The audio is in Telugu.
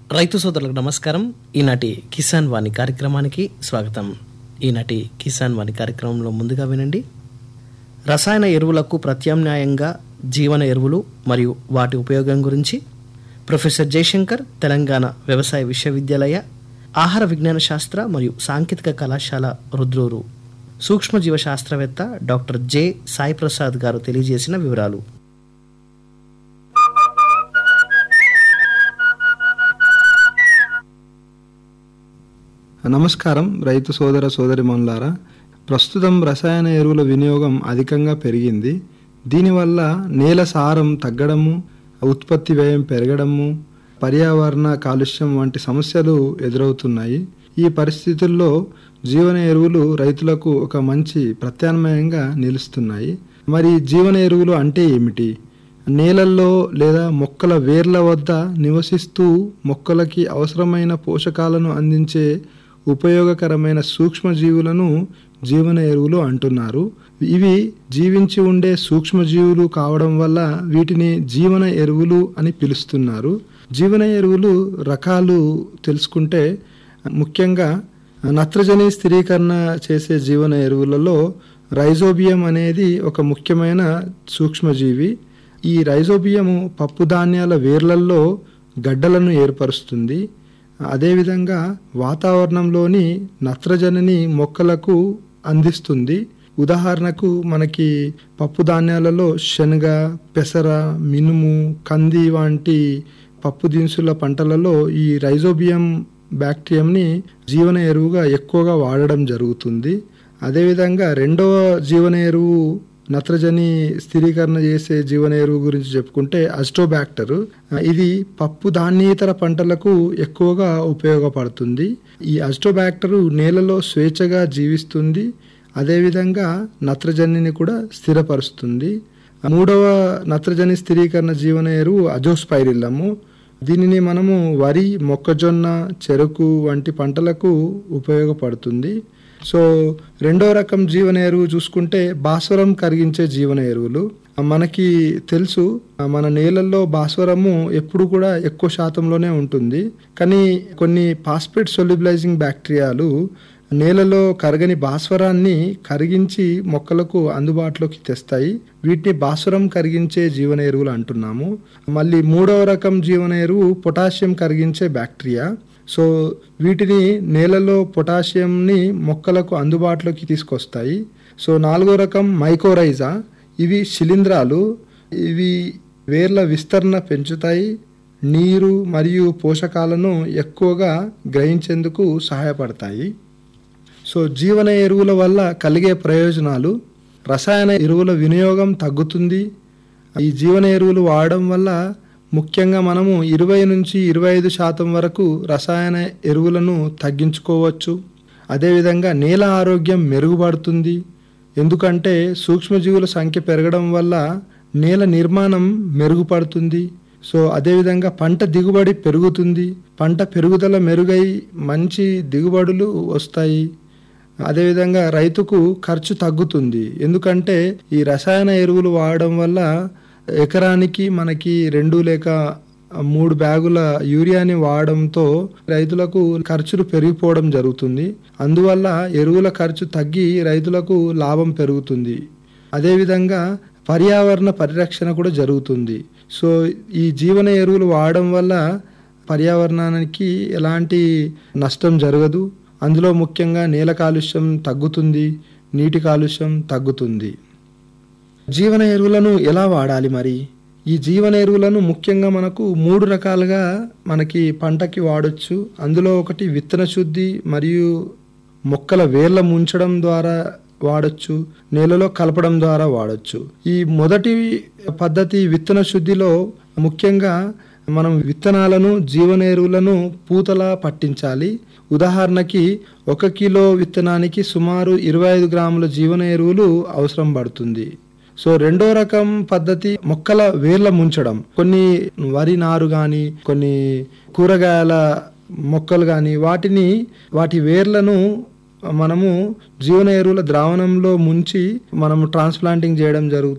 రైతు సోదరులకు నమస్కారం ఈనాటి కిసాన్ వాణి కార్యక్రమానికి స్వాగతం ఈనాటి కిసాన్ వాణి కార్యక్రమంలో ముందుగా వినండి రసాయన ఎరువులకు ప్రత్యామ్నాయంగా జీవన ఎరువులు మరియు వాటి ఉపయోగం గురించి ప్రొఫెసర్ జయశంకర్ తెలంగాణ వ్యవసాయ విశ్వవిద్యాలయ ఆహార విజ్ఞాన శాస్త్ర మరియు సాంకేతిక కళాశాల రుద్రూరు సూక్ష్మజీవ శాస్త్రవేత్త డాక్టర్ జె సాయి ప్రసాద్ గారు తెలియజేసిన వివరాలు నమస్కారం రైతు సోదర సోదరిమణులారా ప్రస్తుతం రసాయన ఎరువుల వినియోగం అధికంగా పెరిగింది దీనివల్ల నేల సారం తగ్గడము ఉత్పత్తి వ్యయం పెరగడము పర్యావరణ కాలుష్యం వంటి సమస్యలు ఎదురవుతున్నాయి ఈ పరిస్థితుల్లో జీవన ఎరువులు రైతులకు ఒక మంచి ప్రత్యామ్నాయంగా నిలుస్తున్నాయి మరి జీవన ఎరువులు అంటే ఏమిటి నేలల్లో లేదా మొక్కల వేర్ల వద్ద నివసిస్తూ మొక్కలకి అవసరమైన పోషకాలను అందించే ఉపయోగకరమైన సూక్ష్మజీవులను జీవన ఎరువులు అంటున్నారు ఇవి జీవించి ఉండే సూక్ష్మజీవులు కావడం వల్ల వీటిని జీవన ఎరువులు అని పిలుస్తున్నారు జీవన ఎరువులు రకాలు తెలుసుకుంటే ముఖ్యంగా నత్రజని స్థిరీకరణ చేసే జీవన ఎరువులలో రైజోబియం అనేది ఒక ముఖ్యమైన సూక్ష్మజీవి ఈ రైజోబియము పప్పు ధాన్యాల వేర్లల్లో గడ్డలను ఏర్పరుస్తుంది అదేవిధంగా వాతావరణంలోని నత్రజనిని మొక్కలకు అందిస్తుంది ఉదాహరణకు మనకి పప్పు ధాన్యాలలో శనగ పెసర మినుము కంది వంటి పప్పు దినుసుల పంటలలో ఈ రైజోబియం బ్యాక్టీరియంని జీవన ఎరువుగా ఎక్కువగా వాడడం జరుగుతుంది అదేవిధంగా రెండవ జీవన ఎరువు నత్రజని స్థిరీకరణ చేసే జీవన ఎరువు గురించి చెప్పుకుంటే అస్టోబ్యాక్టర్ ఇది పప్పు ధాన్యేతర పంటలకు ఎక్కువగా ఉపయోగపడుతుంది ఈ అస్టోబ్యాక్టర్ నేలలో స్వేచ్ఛగా జీవిస్తుంది అదేవిధంగా నత్రజనిని కూడా స్థిరపరుస్తుంది మూడవ నత్రజని స్థిరీకరణ జీవన ఎరువు అజోస్పైరిల్లము దీనిని మనము వరి మొక్కజొన్న చెరుకు వంటి పంటలకు ఉపయోగపడుతుంది సో రెండో రకం జీవన ఎరువు చూసుకుంటే భాస్వరం కరిగించే జీవన ఎరువులు మనకి తెలుసు మన నేలల్లో భాస్వరము ఎప్పుడు కూడా ఎక్కువ శాతంలోనే ఉంటుంది కానీ కొన్ని పాస్పేట్ సొల్యుబిలైజింగ్ బ్యాక్టీరియాలు నేలలో కరగని భాస్వరాన్ని కరిగించి మొక్కలకు అందుబాటులోకి తెస్తాయి వీటిని భాస్వరం కరిగించే జీవన ఎరువులు అంటున్నాము మళ్ళీ మూడవ రకం జీవన ఎరువు పొటాషియం కరిగించే బ్యాక్టీరియా సో వీటిని నేలలో పొటాషియంని మొక్కలకు అందుబాటులోకి తీసుకొస్తాయి సో నాలుగో రకం మైకోరైజా ఇవి శిలీంధ్రాలు ఇవి వేర్ల విస్తరణ పెంచుతాయి నీరు మరియు పోషకాలను ఎక్కువగా గ్రహించేందుకు సహాయపడతాయి సో జీవన ఎరువుల వల్ల కలిగే ప్రయోజనాలు రసాయన ఎరువుల వినియోగం తగ్గుతుంది ఈ జీవన ఎరువులు వాడడం వల్ల ముఖ్యంగా మనము ఇరవై నుంచి ఇరవై ఐదు శాతం వరకు రసాయన ఎరువులను తగ్గించుకోవచ్చు అదేవిధంగా నేల ఆరోగ్యం మెరుగుపడుతుంది ఎందుకంటే సూక్ష్మజీవుల సంఖ్య పెరగడం వల్ల నేల నిర్మాణం మెరుగుపడుతుంది సో అదేవిధంగా పంట దిగుబడి పెరుగుతుంది పంట పెరుగుదల మెరుగై మంచి దిగుబడులు వస్తాయి అదేవిధంగా రైతుకు ఖర్చు తగ్గుతుంది ఎందుకంటే ఈ రసాయన ఎరువులు వాడడం వల్ల ఎకరానికి మనకి రెండు లేక మూడు బ్యాగుల యూరియాని వాడడంతో రైతులకు ఖర్చులు పెరిగిపోవడం జరుగుతుంది అందువల్ల ఎరువుల ఖర్చు తగ్గి రైతులకు లాభం పెరుగుతుంది అదేవిధంగా పర్యావరణ పరిరక్షణ కూడా జరుగుతుంది సో ఈ జీవన ఎరువులు వాడడం వల్ల పర్యావరణానికి ఎలాంటి నష్టం జరగదు అందులో ముఖ్యంగా నేల కాలుష్యం తగ్గుతుంది నీటి కాలుష్యం తగ్గుతుంది జీవన ఎరువులను ఎలా వాడాలి మరి ఈ జీవన ఎరువులను ముఖ్యంగా మనకు మూడు రకాలుగా మనకి పంటకి వాడచ్చు అందులో ఒకటి విత్తన శుద్ధి మరియు మొక్కల వేర్ల ముంచడం ద్వారా వాడచ్చు నేలలో కలపడం ద్వారా వాడచ్చు ఈ మొదటి పద్ధతి విత్తన శుద్ధిలో ముఖ్యంగా మనం విత్తనాలను జీవన ఎరువులను పూతలా పట్టించాలి ఉదాహరణకి ఒక కిలో విత్తనానికి సుమారు ఇరవై ఐదు గ్రాముల జీవన ఎరువులు అవసరం పడుతుంది సో రెండో రకం పద్ధతి మొక్కల వేర్ల ముంచడం కొన్ని వరి నారు కానీ కొన్ని కూరగాయల మొక్కలు కానీ వాటిని వాటి వేర్లను మనము జీవన ఎరువుల ద్రావణంలో ముంచి మనము ట్రాన్స్ప్లాంటింగ్ చేయడం జరుగుతుంది